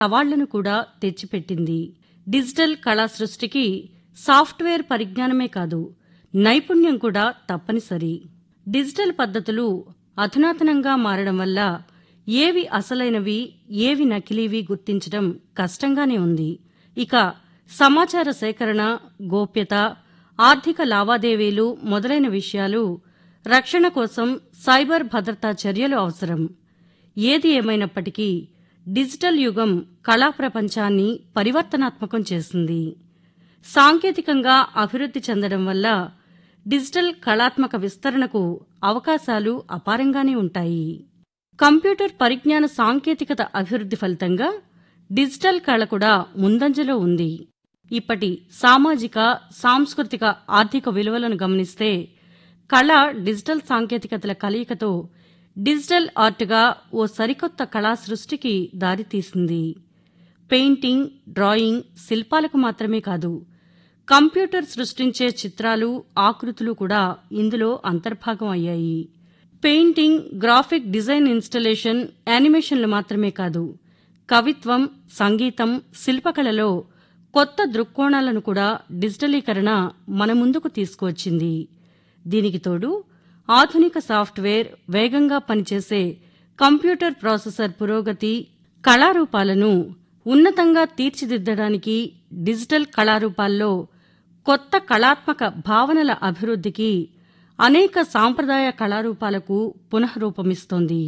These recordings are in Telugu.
సవాళ్లను కూడా తెచ్చిపెట్టింది డిజిటల్ కళా సృష్టికి సాఫ్ట్వేర్ పరిజ్ఞానమే కాదు నైపుణ్యం కూడా తప్పనిసరి డిజిటల్ పద్ధతులు అధునాతనంగా మారడం వల్ల ఏవి అసలైనవి ఏవి నకిలీవి గుర్తించడం కష్టంగానే ఉంది ఇక సమాచార సేకరణ గోప్యత ఆర్థిక లావాదేవీలు మొదలైన విషయాలు రక్షణ కోసం సైబర్ భద్రతా చర్యలు అవసరం ఏది ఏమైనప్పటికీ డిజిటల్ యుగం కళా ప్రపంచాన్ని పరివర్తనాత్మకం చేసింది సాంకేతికంగా అభివృద్ధి చెందడం వల్ల డిజిటల్ కళాత్మక విస్తరణకు అవకాశాలు అపారంగానే ఉంటాయి కంప్యూటర్ పరిజ్ఞాన సాంకేతికత అభివృద్ధి ఫలితంగా డిజిటల్ కళ కూడా ముందంజలో ఉంది ఇప్పటి సామాజిక సాంస్కృతిక ఆర్థిక విలువలను గమనిస్తే కళ డిజిటల్ సాంకేతికతల కలయికతో డిజిటల్ ఆర్ట్గా ఓ సరికొత్త కళా సృష్టికి దారితీసింది పెయింటింగ్ డ్రాయింగ్ శిల్పాలకు మాత్రమే కాదు కంప్యూటర్ సృష్టించే చిత్రాలు ఆకృతులు కూడా ఇందులో అంతర్భాగం అయ్యాయి పెయింటింగ్ గ్రాఫిక్ డిజైన్ ఇన్స్టలేషన్ యానిమేషన్లు మాత్రమే కాదు కవిత్వం సంగీతం శిల్పకళలో కొత్త దృక్కోణాలను కూడా డిజిటలీకరణ మన ముందుకు తీసుకువచ్చింది దీనికి తోడు ఆధునిక సాఫ్ట్వేర్ వేగంగా పనిచేసే కంప్యూటర్ ప్రాసెసర్ పురోగతి కళారూపాలను ఉన్నతంగా తీర్చిదిద్దడానికి డిజిటల్ కళారూపాల్లో కొత్త కళాత్మక భావనల అభివృద్ధికి అనేక సాంప్రదాయ కళారూపాలకు పునఃరూపమిస్తోంది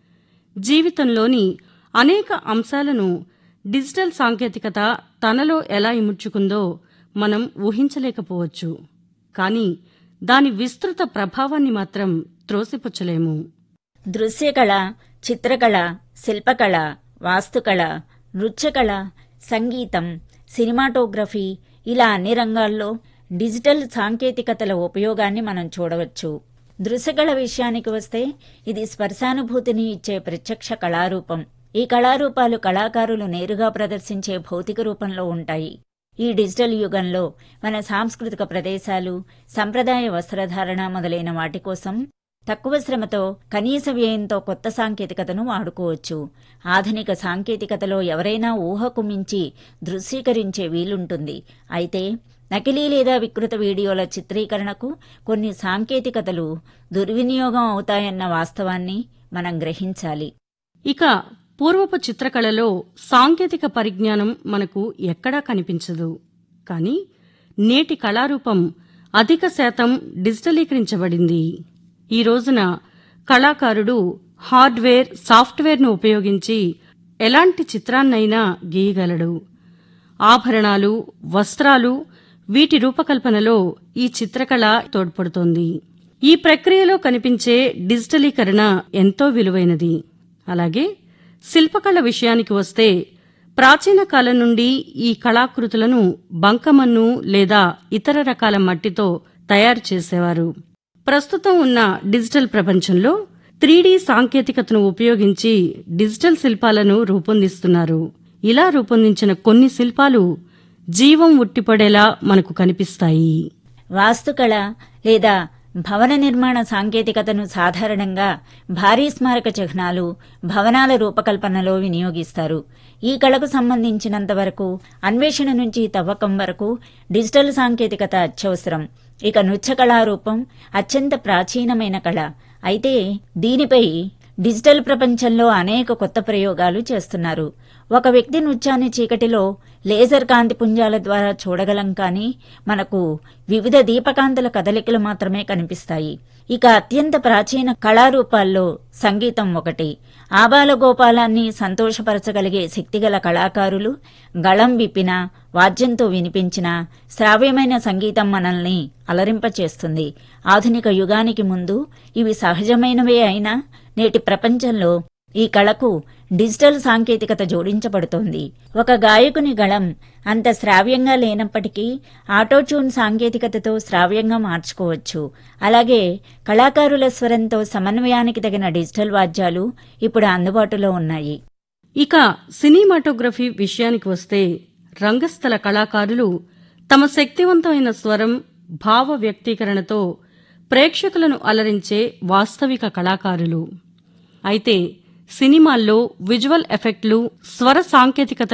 జీవితంలోని అనేక అంశాలను డిజిటల్ సాంకేతికత తనలో ఎలా ఇముడ్చుకుందో మనం ఊహించలేకపోవచ్చు కానీ దాని విస్తృత ప్రభావాన్ని మాత్రం త్రోసిపుచ్చలేము దృశ్యకళ చిత్రకళ శిల్పకళ వాస్తుకళ నృత్యకళ సంగీతం సినిమాటోగ్రఫీ ఇలా అన్ని రంగాల్లో డిజిటల్ సాంకేతికతల ఉపయోగాన్ని మనం చూడవచ్చు దృశ్యకళ విషయానికి వస్తే ఇది స్పర్శానుభూతిని ఇచ్చే ప్రత్యక్ష కళారూపం ఈ కళారూపాలు కళాకారులు నేరుగా ప్రదర్శించే భౌతిక రూపంలో ఉంటాయి ఈ డిజిటల్ యుగంలో మన సాంస్కృతిక ప్రదేశాలు సంప్రదాయ వస్త్రధారణ మొదలైన వాటి కోసం తక్కువ శ్రమతో కనీస వ్యయంతో కొత్త సాంకేతికతను వాడుకోవచ్చు ఆధునిక సాంకేతికతలో ఎవరైనా ఊహకు మించి దృశ్యీకరించే వీలుంటుంది అయితే నకిలీ లేదా వికృత వీడియోల చిత్రీకరణకు కొన్ని సాంకేతికతలు దుర్వినియోగం అవుతాయన్న వాస్తవాన్ని మనం గ్రహించాలి ఇక పూర్వపు చిత్రకళలో సాంకేతిక పరిజ్ఞానం మనకు ఎక్కడా కనిపించదు కానీ నేటి కళారూపం అధిక శాతం డిజిటలీకరించబడింది ఈ రోజున కళాకారుడు హార్డ్వేర్ సాఫ్ట్వేర్ను ఉపయోగించి ఎలాంటి చిత్రాన్నైనా గీయగలడు ఆభరణాలు వస్త్రాలు వీటి రూపకల్పనలో ఈ చిత్రకళ తోడ్పడుతోంది ఈ ప్రక్రియలో కనిపించే డిజిటలీకరణ ఎంతో విలువైనది అలాగే శిల్పకళ విషయానికి వస్తే ప్రాచీన కాలం నుండి ఈ కళాకృతులను బంకమన్ను లేదా ఇతర రకాల మట్టితో తయారు చేసేవారు ప్రస్తుతం ఉన్న డిజిటల్ ప్రపంచంలో త్రీడీ సాంకేతికతను ఉపయోగించి డిజిటల్ శిల్పాలను రూపొందిస్తున్నారు ఇలా రూపొందించిన కొన్ని శిల్పాలు జీవం ఉట్టిపడేలా మనకు కనిపిస్తాయి వాస్తుకళ లేదా భవన నిర్మాణ సాంకేతికతను సాధారణంగా భారీ స్మారక చిహ్నాలు భవనాల రూపకల్పనలో వినియోగిస్తారు ఈ కళకు సంబంధించినంత వరకు అన్వేషణ నుంచి తవ్వకం వరకు డిజిటల్ సాంకేతికత అత్యవసరం ఇక నృత్య కళారూపం అత్యంత ప్రాచీనమైన కళ అయితే దీనిపై డిజిటల్ ప్రపంచంలో అనేక కొత్త ప్రయోగాలు చేస్తున్నారు ఒక వ్యక్తి నృత్యాన్ని చీకటిలో లేజర్ కాంతి పుంజాల ద్వారా చూడగలం కానీ మనకు వివిధ దీపకాంతుల కదలికలు మాత్రమే కనిపిస్తాయి ఇక అత్యంత ప్రాచీన కళారూపాల్లో సంగీతం ఒకటి ఆబాల గోపాలాన్ని సంతోషపరచగలిగే శక్తిగల కళాకారులు గళం విప్పిన వాద్యంతో వినిపించిన శ్రావ్యమైన సంగీతం మనల్ని అలరింపచేస్తుంది ఆధునిక యుగానికి ముందు ఇవి సహజమైనవే అయినా నేటి ప్రపంచంలో ఈ కళకు డిజిటల్ సాంకేతికత జోడించబడుతోంది ఒక గాయకుని గళం అంత శ్రావ్యంగా లేనప్పటికీ ఆటోట్యూన్ సాంకేతికతతో శ్రావ్యంగా మార్చుకోవచ్చు అలాగే కళాకారుల స్వరంతో సమన్వయానికి తగిన డిజిటల్ వాద్యాలు ఇప్పుడు అందుబాటులో ఉన్నాయి ఇక సినిమాటోగ్రఫీ విషయానికి వస్తే రంగస్థల కళాకారులు తమ శక్తివంతమైన స్వరం భావ వ్యక్తీకరణతో ప్రేక్షకులను అలరించే వాస్తవిక కళాకారులు అయితే సినిమాల్లో విజువల్ ఎఫెక్ట్లు స్వర సాంకేతికత